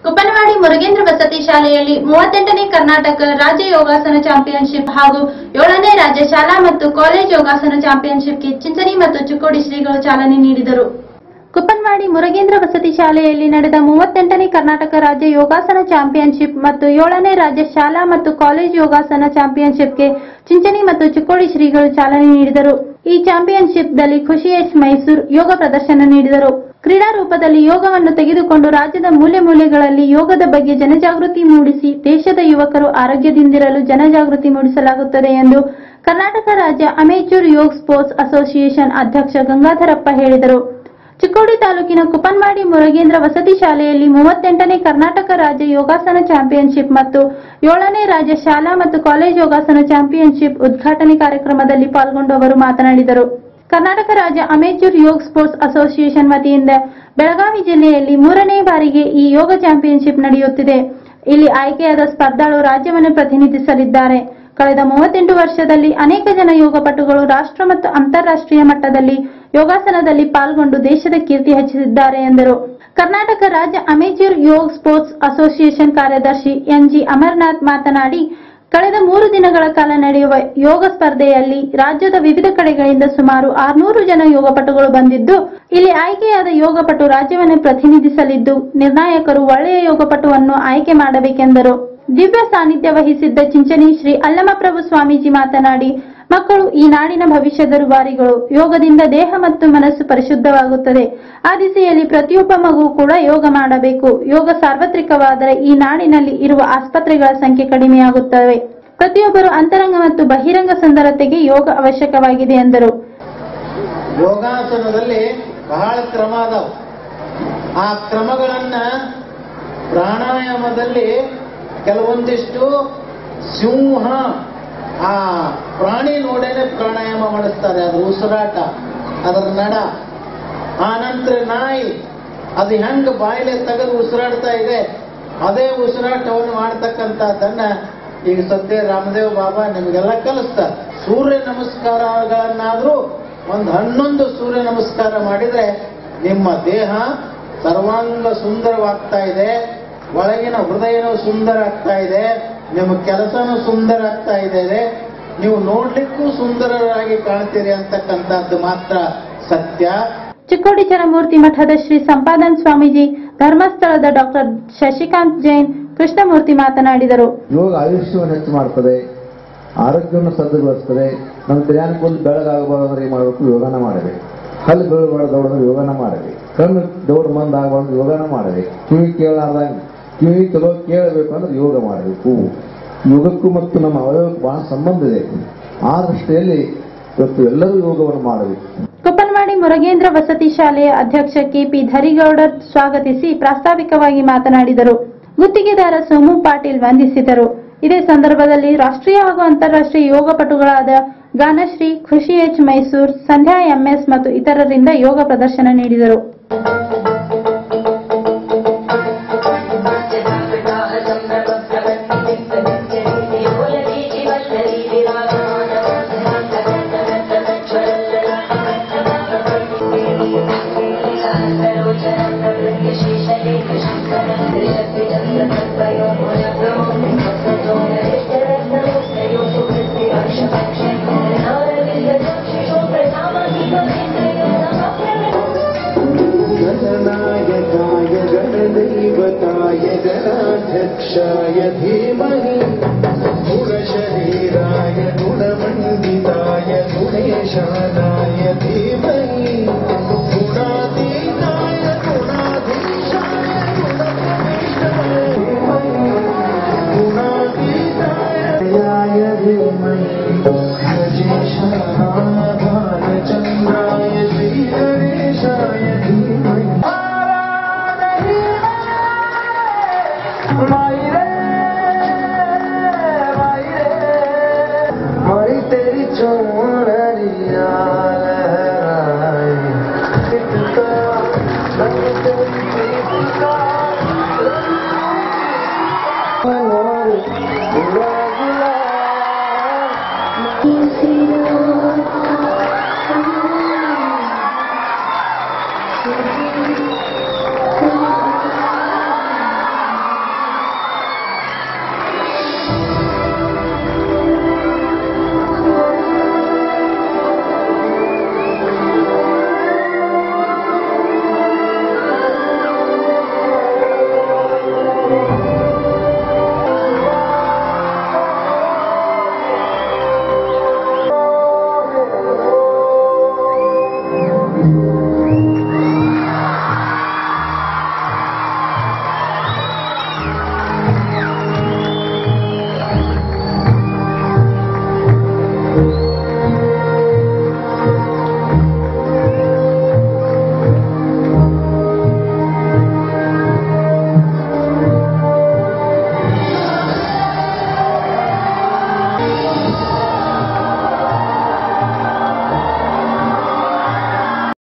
ಕುಪ್ಪನವಾಡಿ ಮುರುಗೇಂದ್ರ ವಸತಿ ಶಾಲೆಯಲ್ಲಿ ಮೂವತ್ತೆಂಟನೇ ಕರ್ನಾಟಕ ರಾಜ್ಯ ಯೋಗಾಸನ ಚಾಂಪಿಯನ್ಶಿಪ್ ಹಾಗೂ ಏಳನೇ ರಾಜ್ಯ ಶಾಲಾ ಮತ್ತು ಕಾಲೇಜ್ ಯೋಗಾಸನ ಚಾಂಪಿಯನ್ಶಿಪ್ಗೆ ಚಿಂಚಣಿ ಮತ್ತು ಚಿಕ್ಕೋಡಿ ಶ್ರೀಗಳು ಚಾಲನೆ ನೀಡಿದರು ಕುಪ್ಪನವಾಡಿ ಮುರುಗೇಂದ್ರ ವಸತಿ ಶಾಲೆಯಲ್ಲಿ ನಡೆದ ಮೂವತ್ತೆಂಟನೇ ಕರ್ನಾಟಕ ರಾಜ್ಯ ಯೋಗಾಸನ ಚಾಂಪಿಯನ್ಶಿಪ್ ಮತ್ತು ಏಳನೇ ರಾಜ್ಯ ಶಾಲಾ ಮತ್ತು ಕಾಲೇಜ್ ಯೋಗಾಸನ ಚಾಂಪಿಯನ್ಶಿಪ್ಗೆ ಚಿಂಚಣಿ ಮತ್ತು ಚಿಕ್ಕೋಡಿ ಶ್ರೀಗಳು ಚಾಲನೆ ನೀಡಿದರು ಈ ಚಾಂಪಿಯನ್ಶಿಪ್ನಲ್ಲಿ ಖುಷಿ ಎಚ್ ಮೈಸೂರು ಯೋಗ ಪ್ರದರ್ಶನ ನೀಡಿದರು ಕ್ರೀಡಾ ರೂಪದಲ್ಲಿ ಯೋಗವನ್ನು ತೆಗೆದುಕೊಂಡು ರಾಜ್ಯದ ಮೂಲೆ ಮೂಲೆಗಳಲ್ಲಿ ಯೋಗದ ಬಗ್ಗೆ ಜನಜಾಗೃತಿ ಮೂಡಿಸಿ ದೇಶದ ಯುವಕರು ಆರೋಗ್ಯದಿಂದಿರಲು ಜನಜಾಗೃತಿ ಮೂಡಿಸಲಾಗುತ್ತದೆ ಎಂದು ಕರ್ನಾಟಕ ರಾಜ್ಯ ಅಮೇಚೂರ್ ಯೋಗ್ ಸ್ಪೋರ್ಟ್ಸ್ ಅಸೋಸಿಯೇಷನ್ ಅಧ್ಯಕ್ಷ ಗಂಗಾಧರಪ್ಪ ಹೇಳಿದರು ಚಿಕ್ಕೋಡಿ ತಾಲೂಕಿನ ಕುಪನ್ವಾಡಿ ಮುರುಗೇಂದ್ರ ವಸತಿ ಶಾಲೆಯಲ್ಲಿ ಮೂವತ್ತೆಂಟನೇ ಕರ್ನಾಟಕ ರಾಜ್ಯ ಯೋಗಾಸನ ಚಾಂಪಿಯನ್ಶಿಪ್ ಮತ್ತು ಏಳನೇ ರಾಜ್ಯ ಶಾಲಾ ಮತ್ತು ಕಾಲೇಜ್ ಯೋಗಾಸನ ಚಾಂಪಿಯನ್ಶಿಪ್ ಉದ್ಘಾಟನೆ ಕಾರ್ಯಕ್ರಮದಲ್ಲಿ ಪಾಲ್ಗೊಂಡು ಅವರು ಮಾತನಾಡಿದರು ಕರ್ನಾಟಕ ರಾಜ್ಯ ಅಮೇಚೂರ್ ಯೋಗ್ ಸ್ಪೋರ್ಟ್ಸ್ ಅಸೋಸಿಯೇಷನ್ ವತಿಯಿಂದ ಬೆಳಗಾವಿ ಜಿಲ್ಲೆಯಲ್ಲಿ ಮೂರನೇ ಬಾರಿಗೆ ಈ ಯೋಗ ಚಾಂಪಿಯನ್ಶಿಪ್ ನಡೆಯುತ್ತಿದೆ ಇಲ್ಲಿ ಆಯ್ಕೆಯಾದ ಸ್ಪರ್ಧಾಳು ರಾಜ್ಯವನ್ನು ಪ್ರತಿನಿಧಿಸಲಿದ್ದಾರೆ ಕಳೆದ ಮೂವತ್ತೆಂಟು ವರ್ಷದಲ್ಲಿ ಅನೇಕ ಜನ ಯೋಗಪಟುಗಳು ರಾಷ್ಟ್ರ ಮತ್ತು ಅಂತಾರಾಷ್ಟ್ರೀಯ ಮಟ್ಟದಲ್ಲಿ ಯೋಗಾಸನದಲ್ಲಿ ಪಾಲ್ಗೊಂಡು ದೇಶದ ಕೀರ್ತಿ ಹೆಚ್ಚಿಸಿದ್ದಾರೆ ಎಂದರು ಕರ್ನಾಟಕ ರಾಜ್ಯ ಅಮೇಚೂರ್ ಯೋಗ್ ಸ್ಪೋರ್ಟ್ಸ್ ಅಸೋಸಿಯೇಷನ್ ಕಾರ್ಯದರ್ಶಿ ಎನ್ಜಿ ಅಮರ್ನಾಥ್ ಮಾತನಾಡಿ ಕಳೆದ ಮೂರು ದಿನಗಳ ಕಾಲ ನಡೆಯುವ ಯೋಗ ಸ್ಪರ್ಧೆಯಲ್ಲಿ ರಾಜ್ಯದ ವಿವಿಧ ಕಡೆಗಳಿಂದ ಸುಮಾರು ಆರ್ನೂರು ಜನ ಯೋಗಪಟುಗಳು ಬಂದಿದ್ದು ಇಲ್ಲಿ ಆಯ್ಕೆಯಾದ ಯೋಗಪಟು ರಾಜ್ಯವನ್ನು ಪ್ರತಿನಿಧಿಸಲಿದ್ದು ನಿರ್ಣಾಯಕರು ಒಳ್ಳೆಯ ಯೋಗಪಟುವನ್ನು ಆಯ್ಕೆ ಮಾಡಬೇಕೆಂದರು ದಿವ್ಯ ಸಾನ್ನಿಧ್ಯ ವಹಿಸಿದ್ದ ಚಿಂಚಣಿ ಶ್ರೀ ಅಲ್ಲಮಪ್ರಭು ಸ್ವಾಮೀಜಿ ಮಾತನಾಡಿ ಮಕ್ಕಳು ಈ ನಾಡಿನ ಭವಿಷ್ಯದ ರುವಾರಿಗಳು ಯೋಗದಿಂದ ದೇಹ ಮತ್ತು ಮನಸ್ಸು ಪರಿಶುದ್ಧವಾಗುತ್ತದೆ ಆ ದಿಸೆಯಲ್ಲಿ ಪ್ರತಿಯೊಬ್ಬ ಮಗು ಕೂಡ ಯೋಗ ಮಾಡಬೇಕು ಯೋಗ ಸಾರ್ವತ್ರಿಕವಾದರೆ ಈ ನಾಡಿನಲ್ಲಿ ಇರುವ ಆಸ್ಪತ್ರೆಗಳ ಸಂಖ್ಯೆ ಕಡಿಮೆಯಾಗುತ್ತವೆ ಪ್ರತಿಯೊಬ್ಬರು ಅಂತರಂಗ ಮತ್ತು ಬಹಿರಂಗ ಸುಂದರತೆಗೆ ಯೋಗ ಅವಶ್ಯಕವಾಗಿದೆ ಎಂದರು ಯೋಗಾಸನದಲ್ಲಿ ಬಹಳ ಕ್ರಮ ಅದಾವ ಆ ಕ್ರಮಗಳನ್ನ ಪ್ರಾಣಾಯಾಮದಲ್ಲಿ ಕೆಲವೊಂದಿಷ್ಟು ಸಿಂಹ ಆ ಪ್ರಾಣಿ ನೋಡೇನೆ ಪ್ರಾಣಾಯಾಮ ಮಾಡಿಸ್ತಾರೆ ಅದ್ರ ಉಸಿರಾಟ ಅದರ ನಡ ಆ ನಂತರ ನಾಯಿ ಅದು ಹೆಂಗ ಬಾಯಿಲೆ ತೆಗೆದು ಉಸಿರಾಡ್ತಾ ಇದೆ ಅದೇ ಉಸಿರಾಟವನ್ನು ಮಾಡ್ತಕ್ಕಂಥದ್ದನ್ನ ಈಗ ಸದ್ಯ ರಾಮದೇವ್ ಬಾಬಾ ನಿಮಗೆಲ್ಲ ಕಲಿಸ್ತಾರೆ ಸೂರ್ಯ ನಮಸ್ಕಾರಗಳನ್ನಾದ್ರೂ ಒಂದು ಹನ್ನೊಂದು ಸೂರ್ಯ ನಮಸ್ಕಾರ ಮಾಡಿದ್ರೆ ನಿಮ್ಮ ದೇಹ ಸರ್ವಾಂಗ ಸುಂದರವಾಗ್ತಾ ಇದೆ ಒಳಗಿನ ಹೃದಯನೂ ಸುಂದರ ಆಗ್ತಾ ಇದೆ ನಿಮ್ಮ ಕೆಲಸನೂ ಸುಂದರ ಆಗ್ತಾ ಇದೆ ನೀವು ನೋಡ್ಲಿಕ್ಕೂ ಸುಂದರರಾಗಿ ಕಾಣ್ತೀರಿ ಅಂತಕ್ಕಂಥದ್ದು ಮಾತ್ರ ಸತ್ಯ ಚಿಕ್ಕೋಡಿ ಚರಮೂರ್ತಿ ಮಠದ ಶ್ರೀ ಸಂಪಾದನ್ ಸ್ವಾಮೀಜಿ ಧರ್ಮಸ್ಥಳದ ಡಾಕ್ಟರ್ ಶಶಿಕಾಂತ್ ಜೈನ್ ಕೃಷ್ಣಮೂರ್ತಿ ಮಾತನಾಡಿದರು ಯೋಗ ಆಯುಷ್ಯವನ್ನು ಹೆಚ್ಚು ಮಾಡ್ತದೆ ಆರೋಗ್ಯವನ್ನು ಸಜ್ಜುಗೊಳಿಸ್ತದೆ ನಮ್ಮ ಕ್ರಿಯಾನುಕೂಲ ಬೆಳಗಾಗಬಾರ್ದ್ರೆ ಏನ್ ಮಾಡಬೇಕು ಯೋಗನ ಮಾಡಬೇಕು ಹಲ್ಲು ಬೀಳಬಾರ್ದವ್ರು ಯೋಗನ ಮಾಡಬೇಕು ಕಣ್ಣು ದೌಡ್ ಮಂದ್ ಆಗಬಾರ್ದು ಯೋಗನ ಮಾಡಬೇಕು ಕಿವಿ ಕೇಳಾರ್ದಾಗ ಕಿವಿ ಚಲೋ ಕೇಳಬೇಕು ಅಂದ್ರೆ ಯೋಗ ಮಾಡಬೇಕು ಯೋಗಕ್ಕೂ ಮತ್ತು ನಮ್ಮ ಅವಯವಕ್ಕೂ ಬಹಳ ಸಂಬಂಧ ಇದೆ ಆ ದೃಷ್ಟಿಯಲ್ಲಿ ಇವತ್ತು ಎಲ್ಲರೂ ಯೋಗವನ್ನು ಮಾಡಬೇಕು ಕೊಪ್ಪನವಾಡಿ ಮುರುಗೇಂದ್ರ ವಸತಿ ಶಾಲೆಯ ಅಧ್ಯಕ್ಷ ಕೆಪಿ ಧರಿಗೌಡರ್ ಸ್ವಾಗತಿಸಿ ಪ್ರಾಸ್ತಾವಿಕವಾಗಿ ಮಾತನಾಡಿದರು ಗುತ್ತಿಗೆದಾರ ಸೋಮು ಪಾಟೀಲ್ ವಂದಿಸಿದರು ಇದೇ ಸಂದರ್ಭದಲ್ಲಿ ರಾಷ್ಟ್ರೀಯ ಹಾಗೂ ಅಂತಾರಾಷ್ಟ್ರೀಯ ಯೋಗ ಪಟುಗಳಾದ ಗಾನಶ್ರೀ ಖುಷಿ ಎಚ್ ಮೈಸೂರ್ ಸಂಧ್ಯಾ ಎಂಎಸ್ ಮತ್ತು ಇತರರಿಂದ ಯೋಗ ಪ್ರದರ್ಶನ ನೀಡಿದರು गणनायकाय गणदैवताय गणाध्यक्षाय धीमहि गुणशरीराय गुणमण्डिताय गुणेशानाय धीमहि गुणातीताय गुणाधीशाय गुणप्रविष्टाय धीमहि गुणातीताय धीमहि गजेशानाभानचन्द्राय श्रीगणेशाय धीमहि हमारी तेरी चोनरिया लहराए इतना रंग तेरी प्रीति का मनोर